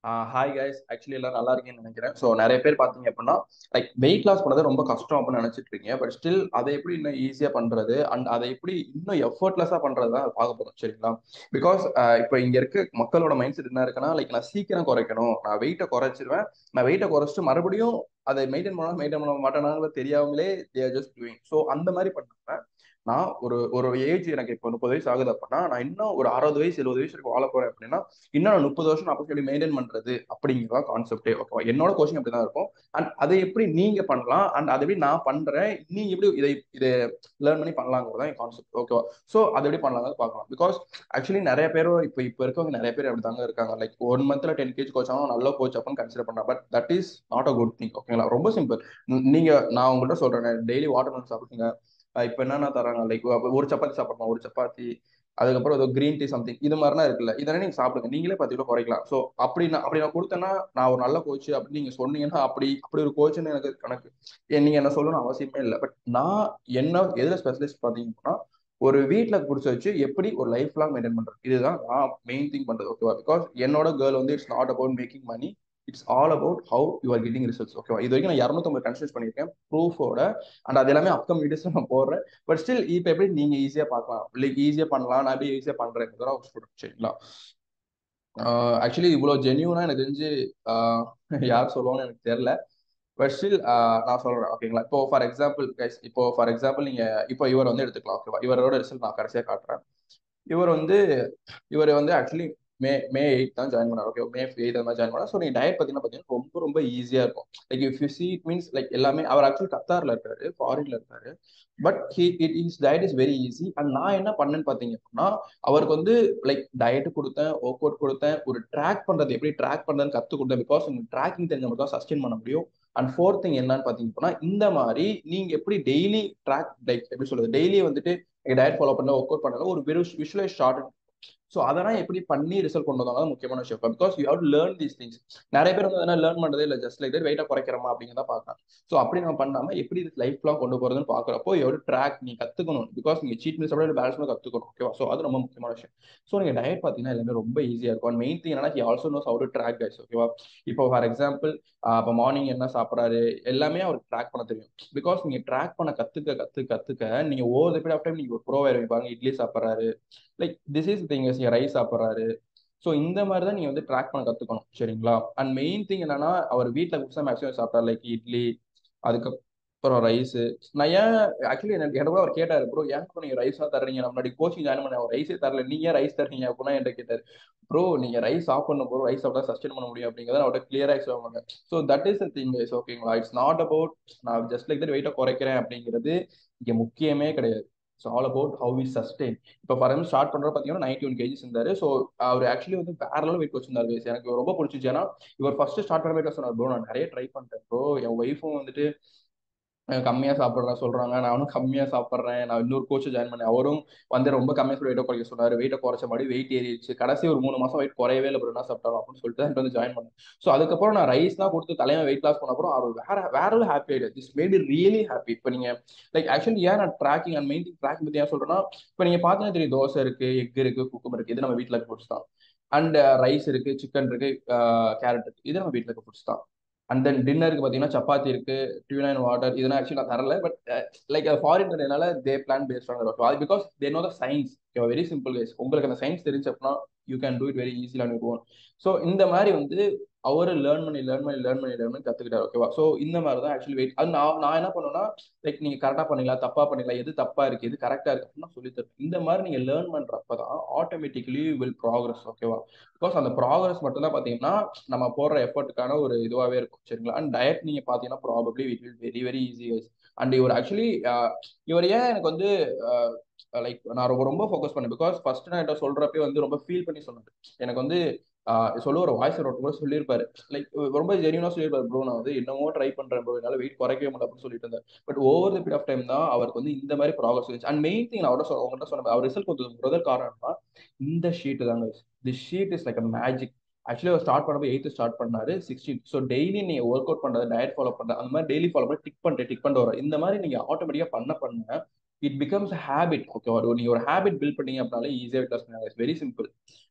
hi guys actually எல்லாம் நல்லா இருக்கீங்கன்னு நினைக்கிறேன் ஸோ நிறைய பேர் பார்த்தீங்க அப்படின்னா லைக் வெயிட் லாஸ் பண்ணது ரொம்ப கஷ்டம் அப்படின்னு நினைச்சிட்டு இருக்கீங்க பட் ஸ்டில் அதை எப்படி இன்னும் ஈஸியாக பண்றது அண்ட் அதை எப்படி இன்னும் எஃபர்ட்லெஸ்ஸாக பண்றது தான் பார்க்க போறோம் சரிங்களா பிகாஸ் இப்போ இங்க இருக்க மக்களோட மைண்ட் செட் என்ன இருக்குன்னா லைக் நான் சீக்கிரம் குறைக்கணும் நான் வெயிட்டை குறைச்சிருவேன் நான் வெயிட்டை குறைச்சிட்டு மறுபடியும் அதை மெயின்டைன் பண்ணா மெயின்டைன் பண்ண மாட்டேனாங்களோ தெரியாமலே தேர் ஜஸ்ட் டூயிங் ஸோ அந்த மாதிரி பண்ணாம நான் ஒரு ஒரு ஏஜ் எனக்கு இப்போ முப்பது வயசு ஆகுது அப்படின்னா நான் இன்னும் ஒரு அறுபது வயசு எழுபது வயசு வரைக்கும் வாழ போறேன் அப்படின்னா இன்னும் நான் முப்பது வருஷம் அப்போ எப்படி மெயின்டைன் பண்றது அப்படிங்கிறதா கான்செப்டே ஓகேவா என்னோட கோச்சிங் அப்படி தான் இருக்கும் அண்ட் அதை எப்படி நீங்க பண்ணலாம் அண்ட் அதை எப்படி நான் பண்றேன் நீங்க எப்படி இதை இதை லேர்ன் பண்ணி பண்ணலாங்கிறது தான் கான்செப்ட் ஓகேவா ஸோ அதை எப்படி பண்ணலாங்கிறது பார்க்கலாம் பிகாஸ் ஆக்சுவலி நிறைய பேர் இப்போ இப்போ இருக்கவங்க நிறைய பேர் அப்படி தாங்க இருக்காங்க லைக் ஒன் மந்த்ல டென் கேஜ் கோச் ஆகும் நல்ல கோச் அப்படின்னு கன்சிடர் பண்ணலாம் but that is not a good thing ஓகேங்களா ரொம்ப சிம்பிள் நீங்க நான் உங்கள்கிட்ட சொல்றேன் டெய்லி வாட்டர் மெலன் சாப்பிடுங்க இப்போ என்னென்ன தராங்க லைக் ஒரு சப்பாத்தி சாப்பிடணும் ஒரு சப்பாத்தி அதுக்கப்புறம் ஏதோ கிரீன் டீ சம்திங் இது மாதிரிலாம் இருக்குல்ல இதெல்லாம் நீங்க சாப்பிடுங்க நீங்களே பத்து கிலோ குறைக்கலாம் ஸோ அப்படி நான் அப்படி நான் கொடுத்தேன்னா நான் ஒரு நல்ல கோச் அப்படின்னு நீங்க சொன்னீங்கன்னா அப்படி அப்படி ஒரு கோச்சுன்னு எனக்கு கணக்கு நீங்க என்ன சொல்லணும் அவசியமே இல்லை பட் நான் என்ன எதுல ஸ்பெஷலிஸ்ட் பார்த்தீங்கன்னா ஒரு வீட்டில் பிடிச்ச வச்சு எப்படி ஒரு லைஃப் லாங் மெயின்டைன் பண்றது இதுதான் நான் மெயின் திங் பண்றது ஓகேவா பிகாஸ் என்னோட கேர்ள் வந்து it's not about making money it's all about how you are getting results ஓகேவா இது வரைக்கும் நான் இரநூத்தம்பது கன்சிடர் பண்ணியிருக்கேன் ப்ரூஃபோட அண்ட் அது எல்லாமே அப்கம் வீடியோஸ் நான் போடுறேன் பட் ஸ்டில் இப்போ எப்படி நீங்க ஈஸியா பார்க்கலாம் லைக் ஈஸியா பண்ணலாம் நான் எப்படி ஈஸியா பண்றேன் சரிங்களா ஆக்சுவலி இவ்வளோ ஜென்யூனா எனக்கு தெரிஞ்சு யார் சொல்லுவாங்கன்னு எனக்கு தெரியல பட் ஸ்டில் நான் சொல்றேன் ஓகேங்களா இப்போ ஃபார் எக்ஸாம்பிள் கைஸ் இப்போ ஃபார் எக்ஸாம்பிள் நீங்க இப்போ இவர் வந்து எடுத்துக்கலாம் ஓகேவா இவரோட ரிசல்ட் நான் கடைசியாக காட்டுறேன் இவர் வந்து இவர் வந்து ஆக்சுவலி மே மே எயிட் தான் ஜாயின் பண்ணார் ஓகே மே எயிட் அந்த மாதிரி ஜாயின் பண்ணார் ஸோ நீங்கள் டயட் பார்த்தீங்கன்னா பார்த்தீங்கன்னா ரொம்ப ரொம்ப ஈஸியாக இருக்கும் like if you see it means like எல்லாமே அவர் ஆக்சுவலி கத்தாரில் இருக்காரு ஃபாரின்ல இருக்காரு but he it is diet is very easy and நான் என்ன பண்ணேன்னு பார்த்தீங்க அப்படின்னா அவருக்கு வந்து லைக் டயட் கொடுத்தேன் ஒர்க் அவுட் கொடுத்தேன் ஒரு ட்ராக் பண்ணுறது எப்படி ட்ராக் பண்ணுறதுன்னு கற்றுக் கொடுத்தேன் பிகாஸ் உங்களுக்கு ட்ராக்கிங் தெரிஞ்ச மட்டும் தான் சஸ்டெயின் பண்ண முடியும் அண்ட் ஃபோர்த் திங் என்னன்னு பார்த்தீங்க அப்படின்னா இந்த மாதிரி நீங்கள் எப்படி டெய்லி ட்ராக் லைக் எப்படி சொல்றது டெய்லி வந்துட்டு டயட் ஃபாலோ பண்ண ஒர்க் அவுட் பண்ணல ஒரு விஷுவலைஸ் ஷார்ட் ஸோ அதெல்லாம் எப்படி பண்ணி ரிசல்ட் கொண்டு வந்தாங்க முக்கியமான விஷயம் because you have learn these things நிறைய பேர் வந்து என்ன லேர்ன் பண்ணுறதே இல்லை ஜஸ்ட் லைக் வெயிட்டை குறைக்கிறமா அப்படிங்கிறத பார்க்கலாம் ஸோ அப்படி நம்ம பண்ணாம எப்படி இது லைஃப் லாங் கொண்டு போறதுன்னு பார்க்குறப்போ எவ்வளோ ட்ராக் நீ கற்றுக்கணும் பிகாஸ் நீங்கள் சீட் மீல்ஸ் அப்படியே பேலன்ஸ் பண்ணி கற்றுக்கணும் ஓகேவா ஸோ அது ரொம்ப முக்கியமான விஷயம் ஸோ நீங்கள் டயட் பார்த்தீங்கன்னா எல்லாமே ரொம்ப ஈஸியாக இருக்கும் அண்ட் மெயின் திங் என்னன்னா he also knows out track guys ஓகேவா இப்போ ஃபார் எக்ஸாம்பிள் இப்போ மார்னிங் என்ன சாப்பிட்றாரு எல்லாமே அவருக்கு ட்ராக் பண்ண தெரியும் பிகாஸ் நீங்கள் ட்ராக் பண்ண கற்றுக்க கற்று கற்றுக்க நீங்கள் ஓவர் பீரியட் ஆஃப் டைம் நீங்கள் ஒரு ப்ரோ பாருங்க இட்லி சாப்பிட்றாரு like this is thing rice சாப்பிட்றாரு ஸோ இந்த மாதிரி தான் நீங்கள் வந்து ட்ராக் பண்ண கற்றுக்கணும் சரிங்களா அண்ட் மெயின் திங் என்னன்னா அவர் வீட்டில் குடிச்சா மேக்ஸிமம் சாப்பிட்டார் லைக் இட்லி அதுக்கப்புறம் ரைஸு நான் ஏன் ஆக்சுவலி எனக்கு எனக்கு கூட அவர் கேட்டார் ப்ரோ ஏன் நீங்கள் ரைஸாக தர்றீங்க முன்னாடி கோச்சிங் ஜாயின் பண்ண அவர் ரைஸே தரல நீங்க ஏன் ரைஸ் தர்றீங்க அப்படின்னா என்கிட்ட கேட்டார் ப்ரோ நீங்க ரைஸ் சாப்பிடணும் ப்ரோ ரைஸ் சாப்பிட்டா சஸ்டெயின் பண்ண முடியும் அப்படிங்கிறத அவர்கிட்ட கிளியரா சொல்லுவாங்க so that is thing is ஓகேங்களா இட்ஸ் நாட் அபவுட் நான் ஜஸ்ட் லைக் தட் வெயிட்டை குறைக்கிறேன் அப்படிங்கிறது இங்கே முக்கியமே கிடையாது so all about how we sustain இப்போ ஃபார் எக்ஸாம்பிள் ஸ்டார்ட் பண்ணுறது பார்த்தீங்கன்னா நைன்டி ஒன் கேஜிஸ் இருந்தார் ஸோ அவர் ஆக்சுவலி வந்து வேற லெவல் வெயிட் வச்சிருந்தார் வேஸ் எனக்கு ரொம்ப பிடிச்சிச்சு ஏன்னா இவர் ஃபர்ஸ்ட் ஸ்டார்ட் பண்ண வெயிட் சொன்னார் ப்ரோ நான் நிறைய ட்ரை பண்ணிட்டேன் ப்ரோ என் ஒய்ஃபும் வந்துட்டு கம்மியாக சாப்பிட்றேன் சொல்கிறாங்க நானும் கம்மியாக சாப்பிட்றேன் நான் இன்னொரு கோச்சு ஜாயின் பண்ணேன் அவரும் வந்து ரொம்ப கம்மியாக சொல்லி வெயிட்டை குறைக்க சொன்னார் வெயிட்டை குறைச்ச மாதிரி வெயிட் ஏறிடுச்சு கடைசி ஒரு மூணு மாதம் வெயிட் குறையவே இல்லை என்ன சாப்பிட்டாலும் அப்படின்னு சொல்லிட்டு தான் வந்து ஜாயின் பண்ணேன் ஸோ அதுக்கப்புறம் நான் ரைஸ் தான் கொடுத்து தலைமை வெயிட் லாஸ் பண்ண அப்புறம் அவர் வேற வேற ஹாப்பி ஆயிடுது திஸ் மேட் ரியலி ஹாப்பி இப்போ நீங்கள் லைக் ஆக்சுவலி ஏன் நான் ட்ராக்கிங் அண்ட் மெயின் ட்ராக்கிங் பற்றி ஏன் சொல்கிறேன்னா இப்போ நீங்கள் பார்த்தீங்கன்னா தெரியும் தோசை இருக்கு எக் இருக்கு குக்கம் இருக்கு இது நம்ம வீட்டில் இருக்க ஃபுட்ஸ் தான் அண்ட் ரைஸ் இருக்கு சிக்கன் இருக்கு கேரட் இருக்கு இது நம்ம வீட்டில் இருக்க ஃபுட்ஸ் தான் அண்ட் தென் டின்னருக்கு பார்த்தீங்கன்னா சப்பாத்தி இருக்கு டியூனைன் வாட்டர் இதெல்லாம் ஆக்சுவலி நான் தரல but like foreign they plan based on அது because they know the science very simple guys உங்களுக்கு அந்த சயின்ஸ் தெரிஞ்சு அப்படின்னா you can do it very easily on your own so இந்த மாதிரி வந்து அவர் லேர்ன் பண்ணி லேர்ன் பண்ணி லேர்ன் பண்ணி லேர்ன் பண்ணி கற்றுக்கிட்டார் ஓகேவா ஸோ இந்த மாதிரி தான் ஆக்சுவலி வெயிட் அது நான் நான் என்ன பண்ணுவேன்னா லைக் நீங்கள் கரெக்டாக பண்ணீங்களா தப்பாக பண்ணீங்களா எது தப்பாக இருக்குது எது கரெக்டாக இருக்குது அப்படின்னு சொல்லி தரும் இந்த மாதிரி நீங்கள் லேர்ன் பண்ணுறப்ப தான் ஆட்டோமேட்டிக்கலி வில் ப்ராக்ரஸ் ஓகேவா பிகாஸ் அந்த ப்ராக்ரஸ் மட்டும் தான் பார்த்தீங்கன்னா நம்ம போடுற எஃபர்ட்டுக்கான ஒரு இதுவாகவே இருக்கும் சரிங்களா அண்ட் டயட் நீங்கள் பார்த்தீங்கன்னா probably it will very very easy guys and இவர் ஆக்சுவலி இவர் ஏன் எனக்கு வந்து லைக் நான் ரொம்ப ரொம்ப ஃபோக்கஸ் பண்ணேன் பிகாஸ் ஃபர்ஸ்ட் நான் என்கிட்ட சொல்றப்பே வந்து ரொம்ப ஃபீல் பண்ணி சொன்னேன் எனக்கு வந்து சொல்ல ஒரு வாய்ஸ் ரோட் கூட சொல்லியிருப்பாரு லைக் ரொம்ப ஜெனியூனா சொல்லியிருப்பாரு ப்ரோ நான் வந்து என்னமோ ட்ரை பண்றேன் ப்ரோ என்னால வெயிட் குறைக்கவே முடியல அப்படின்னு சொல்லிட்டு இருந்தேன் but over the period of time தான் அவருக்கு வந்து இந்த மாதிரி ப்ராக்ரஸ் இருந்துச்சு அண்ட் மெயின் திங் நான் அவர்கிட்ட சொல்ல அவங்கள்ட்ட சொன்ன அவர் ரிசல்ட் கொஞ்சம் முதல் காரணம்னா இந்த ஷீட் தாங்க the sheet is like a magic actually அவர் ஸ்டார்ட் பண்ணப்போ எயித்து ஸ்டார்ட் பண்ணாரு சிக்ஸ்டீன் ஸோ டெய்லி நீங்க ஒர்க் அவுட் பண்றது டயட் ஃபாலோ பண்றது அந்த மாதிரி டெய்லி ஃபாலோ பண்ணி டிக் பண்ணிட்டு டிக் பண்ணிட்டு வர இந்த மாதிரி நீங்க ஆட்டோமேட்டிக்கா பண்ண பண்ண இட் பிகம்ஸ் ஹேபிட் ஓகே ஒரு நீங்க ஒரு ஹேபிட் பில்ட் பண்ணீங்க அப்படின்னாலே ஈஸியாக வெயிட் லாஸ் பண்ணுவாங்க வெரி சிம்பிள்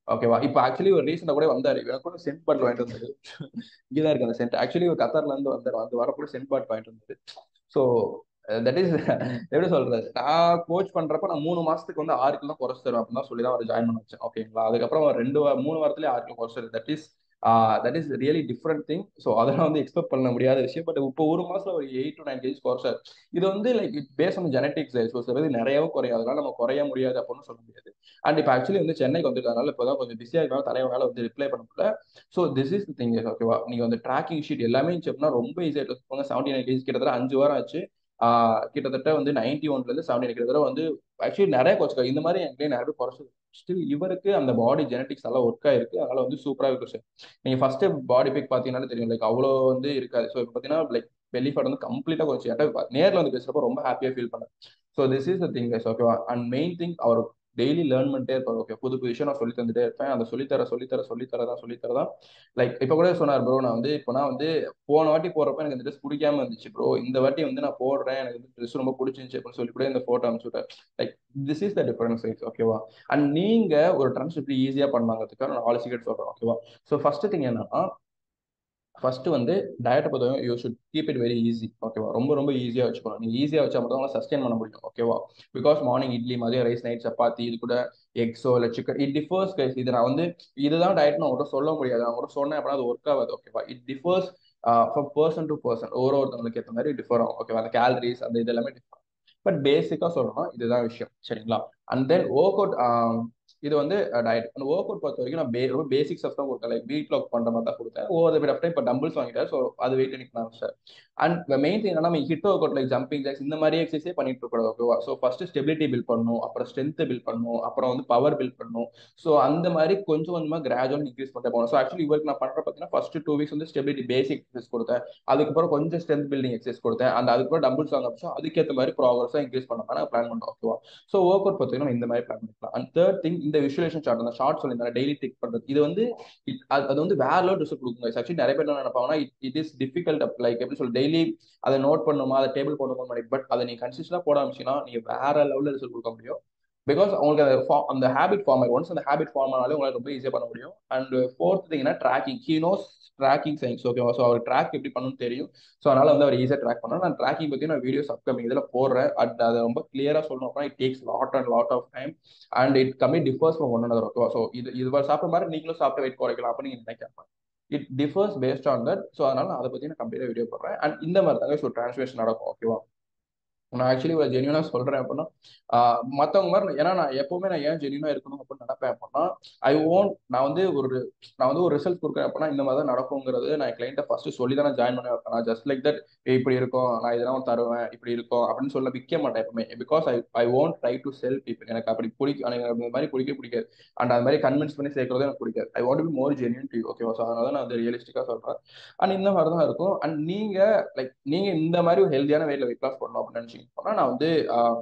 ஓகேவா இப்போ ஆக்சுவலி ஒரு ரீசெண்டாக கூட வந்தார் எனக்கு கூட சென்ட் பாட்டில் வாங்கிட்டு வந்தாரு இங்கே தான் இருக்கு அந்த சென்ட் ஆக்சுவலி ஒரு கத்தார்ல இருந்து வந்தார் வந்து வரக்கூட சென்ட் பாட் வாங்கிட்டு வந்தாரு ஸோ தட் இஸ் எப்படி சொல்றது நான் கோச் பண்றப்ப நான் மூணு மாசத்துக்கு வந்து ஆறு கிலோ குறைச்சு தருவேன் அப்படின்னு தான் சொல்லி தான் அவர் ஜாயின் பண்ண வச்சேன் ஓகேங்களா அதுக்கப்புறம் ஒரு ரெண்டு வா- மூணு வாரத்துலேயே ஆறு கிலோ குறைச்சு that is that is really different thing so அதெல்லாம் வந்து எக்ஸ்பெக்ட் பண்ண முடியாத விஷயம் பட் இப்போ ஒரு மாசத்துல ஒரு எயிட் டு நைன் கேஜ் குறைச்சார் இது வந்து like it base on genetics so சில இது நிறையவும் குறையும் அதனால நம்ம குறைய முடியாது அப்படின்னு சொல்ல முடியாது அண்ட் இப்போ ஆக்சுவலி வந்து சென்னைக்கு வந்துருக்கனால இப்போ தான் கொஞ்சம் பிஸியாக இருக்கனால தலைவனால வந்து ரிப்ளை பண்ண முடியல ஸோ திஸ் இஸ் திங் ஓகேவா நீங்கள் வந்து ட்ராக்கிங் ஷீட் எல்லாமே இருந்துச்சுன்னா ரொம்ப ஈஸியாக எடுத்துக்கோங்க செவன்டி நைன் கேஜ் கிட்டத்தட்ட அஞ்சு வாரம் ஆச்சு ஆஹ் கிட்டத்தட்ட வந்து நைன்டி ஒன்லேருந்து செவன்டி நைன் கிட்டத்தட்ட வந்து ஆக்சுவலி நிறைய குறைச்சிக்கோ இந்த மாதிரி என்கிட்ட நிறைய பேர் குறைச்சது ஸ்டில் இவருக்கு அந்த பாடி ஜெனட்டிக்ஸ் நல்லா ஒர்க் ஆயிருக்கு அதனால வந்து சூப்பராக இருக்கு சார் நீங்க ஃபர்ஸ்ட் பாடி பிக் பார்த்தீங்கன்னா தெரியும் லைக் அவ்வளோ வந்து இருக்காது ஸோ இப்போ பார்த்தீங்கன்னா லைக் பெல்லி ஃபேட் வந்து கம்ப்ளீட்டாக குறைச்சி என்கிட்ட நேரில் வந்து பேசுறப்ப ரொம்ப ஹாப்பியாக ஃபீல் பண்ணேன் so this is the thing guys ஓகேவா அண்ட் மெயின் திங் அவர் டெய்லி லேர்ன் பண்ணிட்டே இருப்பார் ஓகே புது புது விஷயம் நான் சொல்லி தந்துட்டே இருப்பேன் அந்த சொல்லித்தர சொல்லித்தர சொல்லித்தர தான் சொல்லித்தர தான் லைக் இப்போ கூட சொன்னார் ப்ரோ நான் வந்து இப்போ நான் வந்து போன வாட்டி போறப்ப எனக்கு இந்த ட்ரெஸ் பிடிக்காம இருந்துச்சு ப்ரோ இந்த வாட்டி வந்து நான் போடுறேன் எனக்கு இந்த ட்ரெஸ் ரொம்ப பிடிச்சிருந்துச்சு அப்படின்னு சொல்லி கூட இந்த போட்டோ அனுப்பிச்சுட்டேன் like this is the difference size ஓகேவா அண்ட் நீங்க ஒரு ட்ரெண்ட்ஸ் இப்படி ஈஸியா பண்ணாங்கிறதுக்காக நான் நாலு சீக்கிரம் சொல்றேன் ஓகேவா ஸோ ஃபர்ஸ்ட் திங் என்னன்னா ஃபர்ஸ்ட் வந்து டயட்டை பொறுத்தவரை you should keep it very easy ஓகேவா ரொம்ப ரொம்ப ஈஸியாக வச்சுக்கணும் நீங்கள் ஈஸியாக வச்சா மட்டும் உங்களால் சஸ்டெயின் பண்ண முடியும் ஓகேவா பிகாஸ் மார்னிங் இட்லி மதியம் ரைஸ் நைட் சப்பாத்தி இது கூட எக்ஸோ இல்லை சிக்கன் இட் டிஃபர்ஸ் கைஸ் இது நான் வந்து இதுதான் டயட் நான் உங்கள்கிட்ட சொல்ல முடியாது நான் உங்கள்கிட்ட சொன்னேன் அப்படின்னா அது ஒர்க் ஆகாது ஓகேவா it differs from person to person ஒரு ஒருத்தவங்களுக்கு ஏற்ற மாதிரி டிஃபர் ஆகும் ஓகேவா அந்த கேலரிஸ் அந்த இது எல்லாமே டிஃபர் பட் பேசிக்காக சொல்லணும் இதுதான் விஷயம் சரிங்களா அண்ட் தென் ஒர்க் அவுட் இது வந்து டயட் அந்த ஒர்க் அவுட் பொறுத்த வரைக்கும் நான் பே ரொம்ப பேசிக் ஸ்டஃப் தான் கொடுத்தேன் லைக் வீட் லாக் பண்ணுற மாதிரி தான் கொடுத்தேன் ஓவர் பிட் ஆஃப் டைம் இப்போ டம்பிள்ஸ் வாங்கிட்டேன் ஸோ அது வெயிட் பண்ணிக்கலாம் சார் அண்ட் மெயின் திங் என்னன்னா HIIT work like jumping jacks இந்த மாதிரி எக்ஸசைஸே பண்ணிட்டு இருக்கக்கூடாது ஓகேவா ஸோ ஃபர்ஸ்ட் ஸ்டெபிலிட்டி பில்ட் பண்ணணும் அப்புறம் ஸ்ட்ரென்த் பில்ட் பண்ணணும் அப்புறம் வந்து பவர் பில்ட் பண்ணணும் ஸோ அந்த மாதிரி கொஞ்சம் கொஞ்சமாக கிராஜுவல் இன்க்ரீஸ் பண்ணிட்டு போகணும் ஸோ ஆக்சுவலி இவருக்கு நான் பண்ணுற பார்த்தீங்கன்னா ஃபர்ஸ்ட் டூ வீக்ஸ் வந்து ஸ்டெபிலிட்டி பேசிக் எக்ஸசைஸ் கொடுத்தேன் அதுக்கப்புறம் கொஞ்சம் ஸ்ட்ரென்த் பில்டிங் எக்ஸசைஸ் கொடுத்தேன் அந்த அதுக்கப்புறம் டம்பிள்ஸ் வாங்க ஆரம்பிச்சோம் அதுக்கேற்ற மாதிரி ப்ராக்ரஸாக இன்க்ரீஸ் பண்ண மாதிரி பிளான் பண்ணோம் ஓகேவா ஸோ ஒர்க் அவுட் பார்த்தீங்கன்னா இந்த மாதிரி பிளான் பண்ணிக்கலாம் அண்ட் தேர்ட் திங் இந்த விஷுவலேஷன் சார்ட் அந்த ஷார்ட் சொல்லியிருந்தேன் டெய்லி டிக் பண்ணுறது இது வந்து it- அது அது வந்து வேற லெவல் ரிசல்ட் கொடுக்குங்க ஆக்சுவலி நிறைய பேர் என்ன நினைப்பாங்கன்னா இட் இஸ் டிஃபிகல்ட் லைக் எப்படி சொல்ல டெய்லி அதை நோட் பண்ணுமா அதை டேபிள் பண்ணுமா பட் அதை நீங்க கன்சிஸ்டா போட ஆரம்பிச்சீங்கன்னா நீங்க வேற லெவலில் ரிசல்ட் கொடுக்க முடியும் பிகாஸ் உங்களுக்கு அந்த fa- அந்த ஹேபிட் ஃபார்ம் ஆகும் ஒன்ஸ் அந்த ஹேபிட் ஃபார்ம் ஆனாலே உங்களால் ரொம்ப ஈஸியாக பண்ண முடியும் அண்ட் ஃபோர்த் திங்னா tracking he knows tracking science ஓகேவா ஸோ அவர் ட்ராக் எப்படி பண்ணணும்னு தெரியும் ஸோ அதனால வந்து அவர் ஈஸியாக ட்ராக் பண்ணணும் நான் ட்ராக்கிங் பற்றி நான் வீடியோஸ் அப்கமிங் இதில் போடுறேன் அட் அதை ரொம்ப கிளியராக சொல்லணும் அப்படின்னா it takes lot and lot of time and it கம்மி டிஃபர்ஸ் ஃப்ரம் ஒன் another ஓகேவா ஸோ இது இது சாப்பிட்ற மாதிரி நீங்களும் சாப்பிட்டு வெயிட் குறைக்கலாம் அப்படின்னு நீங்க நினைக்கிறேன் it differs based on that so அதனால நான் அதை பற்றி நான் கம்ப்ளீட்டாக வீடியோ போடுறேன் அண்ட் இந்த மாதிரி தாங்க ஸோ டிரான்ஸ்லேஷன் நடக்கும் ஓகேவா நான் ஆக்சுவலி ஒரு ஜென்யூனாக சொல்கிறேன் அப்படின்னா மற்றவங்க மாதிரி நான்- ஏன்னா நான் எப்பவுமே நான் ஏன் ஜென்யூனாக இருக்கணும் அப்படின்னு நினைப்பேன் அப்படின்னா ஐ ஓன்ட் நான் வந்து ஒரு நான் வந்து ஒரு ரிசல்ட் கொடுக்குறேன் அப்படின்னா இந்த மாதிரி தான் நடக்குங்கிறது நான் கிளைண்ட்டை ஃபர்ஸ்ட் சொல்லி தான் நான் ஜாயின் பண்ண வைப்பேன் நான் ஜஸ்ட் லைக் தட் இப்படி இருக்கும் நான் இதெல்லாம் தருவேன் இப்படி இருக்கும் அப்படின்னு சொல்ல விற்க மாட்டேன் எப்பவுமே because I I won't try to sell people எனக்கு அப்படி பிடிக்கும் எனக்கு அந்த மாதிரி பிடிக்க பிடிக்காது அண்ட் அது மாதிரி கன்வின்ஸ் பண்ணி சேர்க்கறது எனக்கு பிடிக்காது I want be more genuine to ஓகேவா ஸோ அதனால நான் அது ரியலிஸ்டிக்காக சொல்கிறேன் அண்ட் இந்த மாதிரி தான் இருக்கும் அண்ட் நீங்க லைக் நீங்க இந்த மாதிரி ஒரு ஹெல்தியான வேல வெயிட் லாஸ் பண்ணணும் அப்படின்னு நினைச்சீங்கன்னா நான் வந்து ஆஹ்,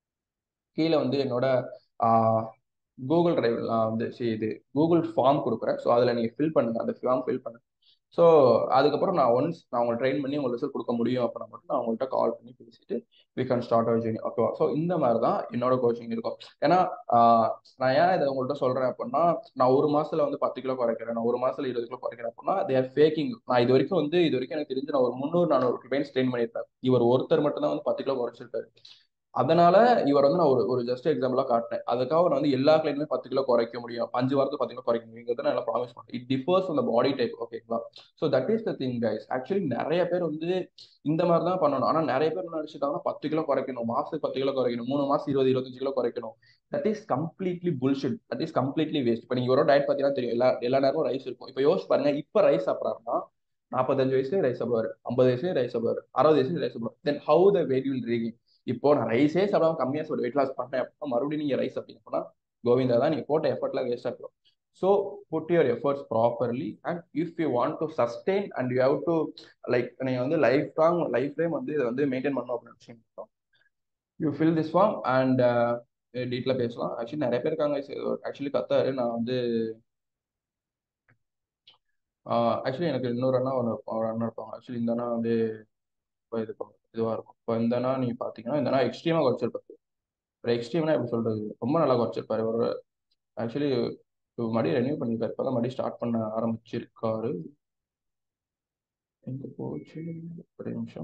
கீழே வந்து என்னோட கூகுள் டிரைவ் நான் வந்து see இது கூகுள் ஃபார்ம் கொடுக்குறேன் ஸோ அதில் நீங்கள் ஃபில் பண்ணுங்க அந்த ஃபார்ம் ஃபில் பண்ணுங்க ஸோ அதுக்கப்புறம் நான் ஒன்ஸ் நான் உங்களை ட்ரெயின் பண்ணி உங்களுக்கு ரிசல்ட் கொடுக்க முடியும் அப்படின்னா மட்டும் நான் உங்கள்கிட்ட கால் பண்ணி பேசிட்டு we can start our journey ஓகேவா ஸோ இந்த மாதிரி தான் என்னோட கோச்சிங் இருக்கும் ஏன்னா ஆஹ், நான் ஏன் இதை உங்கள்கிட்ட சொல்கிறேன் அப்படின்னா நான் ஒரு மாசத்துல வந்து பத்து கிலோ குறைக்கிறேன் நான் ஒரு மாசத்துல இருபது கிலோ குறைக்கிறேன் அப்படின்னா தேர் ஃபேக்கிங் நான் இது வரைக்கும் வந்து இது வரைக்கும் எனக்கு தெரிஞ்சு நான் ஒரு முந்நூறு நானூறு கிளைண்ட்ஸ் ட்ரெயின் பண்ணியிருப்பேன் இவர் ஒருத்தர் மட்டும் தான் வந்து பத்து கிலோ குறைச்சிருக்காரு அதனால இவர் வந்து நான் ஒரு ஒரு ஜஸ்ட் எக்ஸாம்பிளா காட்டினேன் அதுக்காக நான் வந்து எல்லா கிளைண்ட்டுமே பத்து கிலோ குறைக்க முடியும் அஞ்சு வாரத்துக்கு பத்து கிலோ குறைக்க முடியுங்கிறத நான் ப்ராமிஸ் பண்ணேன் இட் டிஃபர்ஸ் அந்த பாடி டைப் ஓகேங்களா so that is the thing guys actually நிறைய பேர் வந்து இந்த மாதிரி தான் பண்ணணும் ஆனா நிறைய பேர் என்ன நினைச்சிட்டாங்கன்னா பத்து கிலோ குறைக்கணும் மாசத்துக்கு பத்து கிலோ குறைக்கணும் மூணு மாசம் இருபது இருபத்தஞ்சு கிலோ குறைக்கணும் that is completely bullshit that is completely waste இப்போ நீங்க ஒரு டயட் பார்த்தீங்கன்னா தெரியும் எல்லா எல்லா நேரமும் ரைஸ் இருக்கும் இப்போ யோசிச்சு பாருங்க இப்போ ரைஸ் சாப்பிட்றாருன்னா நாற்பத்தஞ்சு வயசுலேயே ரைஸ் சாப்பிடுவாரு ஐம்பது வயசுலேயே ரைஸ் சாப்பிடுவாரு அறுபது வயசுலேயே ரைஸ் சாப்பிடுவார் then how the weight will reeking இப்போ நான் ரைஸே சாப்பிடாம கம்மியாக சாப்பிட வெயிட் லாஸ் பண்ணேன் அப்படின்னா மறுபடியும் நீங்கள் ரைஸ் அப்படின்னு போனால் கோவிந்தா தான் நீங்கள் போட்ட எஃபர்ட்லாம் வேஸ்ட்டாக இருக்கும் so put your efforts properly and if you want to sustain and you have to like நீங்கள் வந்து லைஃப் லாங் லைஃப் டைம் வந்து இதை வந்து மெயின்டைன் பண்ணணும் அப்படின்னு நினச்சிங்க you fill this form and டீட்டெயிலாக பேசலாம் ஆக்சுவலி நிறைய பேர் இருக்காங்க ஆக்சுவலி கத்தாரு நான் வந்து ஆக்சுவலி எனக்கு இன்னொரு அண்ணா ஒன்று ஒரு அண்ணா இருப்பாங்க ஆக்சுவலி இந்த அண்ணா வந்து இப்போ இது இதுவாக இருக்கும் இப்போ இந்த அண்ணா நீங்கள் பார்த்தீங்கன்னா இந்த அண்ணா எக்ஸ்ட்ரீமாக குறைச்சிருப்பாரு ஒரு எக்ஸ்ட்ரீம்னா எப்படி சொல்றது ரொம்ப நல்லா குறைச்சிருப்பாரு ஒரு ஆக்சுவலி இப்போ மறுபடியும் ரெனியூ பண்ணியிருக்காரு இப்போ தான் மறுபடியும் ஸ்டார்ட் பண்ண ஆரம்பிச்சிருக்காரு எங்கே போச்சு ஒரு நிமிஷம்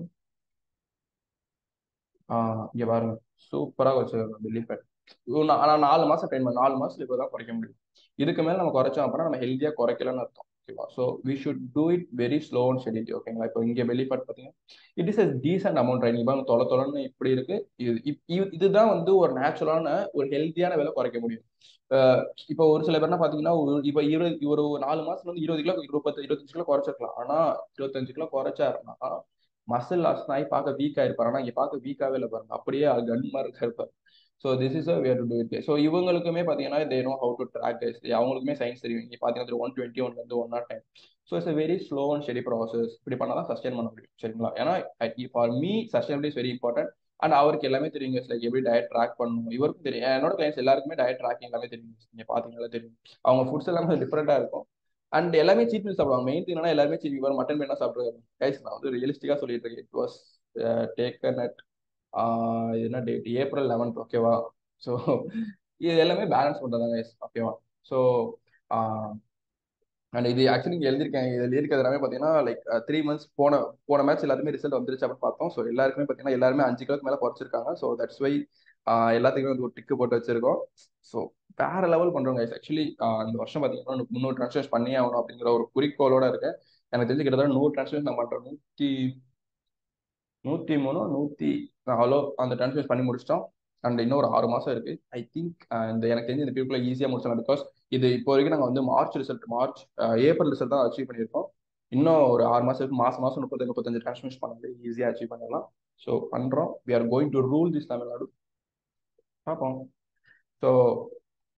இங்கே பாருங்க சூப்பராக வச்சிருக்காங்க பெல்லிபேட் ஆனால் நாலு மாதம் ட்ரெயின் பண்ண நாலு மாதத்துல இப்போ தான் குறைக்க முடியும் இதுக்கு மேலே நம்ம குறைச்சோம் அப்படின்னா நம்ம ஹெல்த்தியாக குறைக்கலன்னு அர்த்தம் ஓகேவா so we should do it very slow and steady ஓகேங்களா இப்போ இங்கே பெல்லிபேட் பார்த்தீங்கன்னா it is a decent amount training இப்போ தொலை தொலைன்னு இப்படி இருக்கு இது இப்- இது- இதுதான் வந்து ஒரு நேச்சுரலான ஒரு ஹெல்த்தியான விலை குறைக்க முடியும் அஹ் இப்போ ஒரு சில பேர்னா பார்த்தீங்கன்னா ஒரு- இப்போ இருபது ஒரு நாலு மாசத்துல வந்து இருபது கிலோ இருபத்தி இருபத்தஞ்சு கிலோ குறைச்சிருக்கலாம் ஆனா இருபத்தஞ்சு கிலோ குறைச்சாருன்னா மசில் லாஸ் ஆகி பார்க்க வீக் ஆயிருப்பாரு ஆனா இங்க பார்க்க வீக்காவே இல்லை பாருங்க அப்படியே கன் மாதிரி இருப்பார் so this is way to do it so இவங்களுக்குமே பார்த்தீங்கன்னா they know how to track அவங்களுக்குமே சயின்ஸ் தெரியும் இங்கே பார்த்தீங்கன்னா ஒன் டுவெண்ட்டி ஒன்ல இருந்து one nought ten so it's very slow and steady process இப்படி பண்ணால் தான் சஸ்டெயின் பண்ண முடியும் சரிங்களா ஏன்னா for me sustainability is very important and அவருக்கு எல்லாமே தெரியுங்க லைக் எப்படி டயட் ட்ராக் பண்ணணும் இவருக்கும் தெரியும் என்னோட கிளைண்ட்ஸ் எல்லாருக்குமே டயட் ட்ராக்கிங் எல்லாமே தெரியும் நீங்க பாத்தீங்களா தெரியும் அவங்க ஃபுட்ஸ் எல்லாமே டிஃப்ரெண்டா இருக்கும் அண்ட் எல்லாமே சீட் மீல் சாப்பிடுவாங்க மெயின் திங் எல்லாருமே சீட் மீல் மட்டன் வேணா சாப்பிடுவாங்க கைஸ் நான் வந்து ரியலிஸ்டிக்கா சொல்லிட்டு இருக்கேன் இட் வாஸ் டேக்கன் அட் என்ன டேட் ஏப்ரல் லெவன்த் ஓகேவா ஸோ இது எல்லாமே பேலன்ஸ் பண்றதாங்க கைஸ் ஓகேவா ஸோ அண்ட் இது ஆக்சுவலி இங்கே எழுதியிருக்கேன் இது எழுதியிருக்கிறது எல்லாமே பார்த்தீங்கன்னா லைக் த்ரீ மந்த்ஸ் போன போன மேட்ச் எல்லாத்துமே ரிசல்ட் வந்துருச்சு அப்படின்னு பார்த்தோம் ஸோ எல்லாருக்குமே பார்த்தீங்கன்னா எல்லாருமே அஞ்சு கிலோக்கு மேலே குறைச்சிருக்காங்க ஸோ தட்ஸ் வை எல்லாத்துக்குமே வந்து ஒரு டிக்கு போட்டு வச்சிருக்கோம் ஸோ வேற லெவல் பண்றோங்க ஆக்சுவலி இந்த வருஷம் பார்த்தீங்கன்னா முந்நூறு ட்ரான்ஸ்லேஷன் பண்ணியே ஆகணும் அப்படிங்கிற ஒரு குறிக்கோளோட இருக்கேன் எனக்கு தெரிஞ்சு கிட்டத்தட்ட நூறு ட்ரான்ஸ்லேஷன் நான் பண்றேன் நூற்றி நூற்றி மூணு நூற்றி அவ்வளோ அந்த ட்ரான்ஸ்லேஷன் பண்ணி முடிச்சிட்டோம் அண்ட் இன்னும் ஒரு ஆறு மாசம் இருக்கு ஐ திங்க் இந்த எனக்கு தெரிஞ்சு இந்த பீப்புளை ஈஸியாக முடிச்சிடலாம் பிகாஸ் இது இப்போ வரைக்கும் நாங்கள் வந்து March result March April result தான் அச்சீவ் பண்ணியிருக்கோம் இன்னும் ஒரு ஆறு மாசத்துக்கு மாசம் மாசம் முப்பது முப்பத்தஞ்சு டிரான்ஸ்மிஷன் பண்ணாலே ஈஸியாக அச்சீவ் பண்ணிடலாம் ஸோ பண்றோம் we are going to rule this Tamil Nadu பார்ப்போம் ஸோ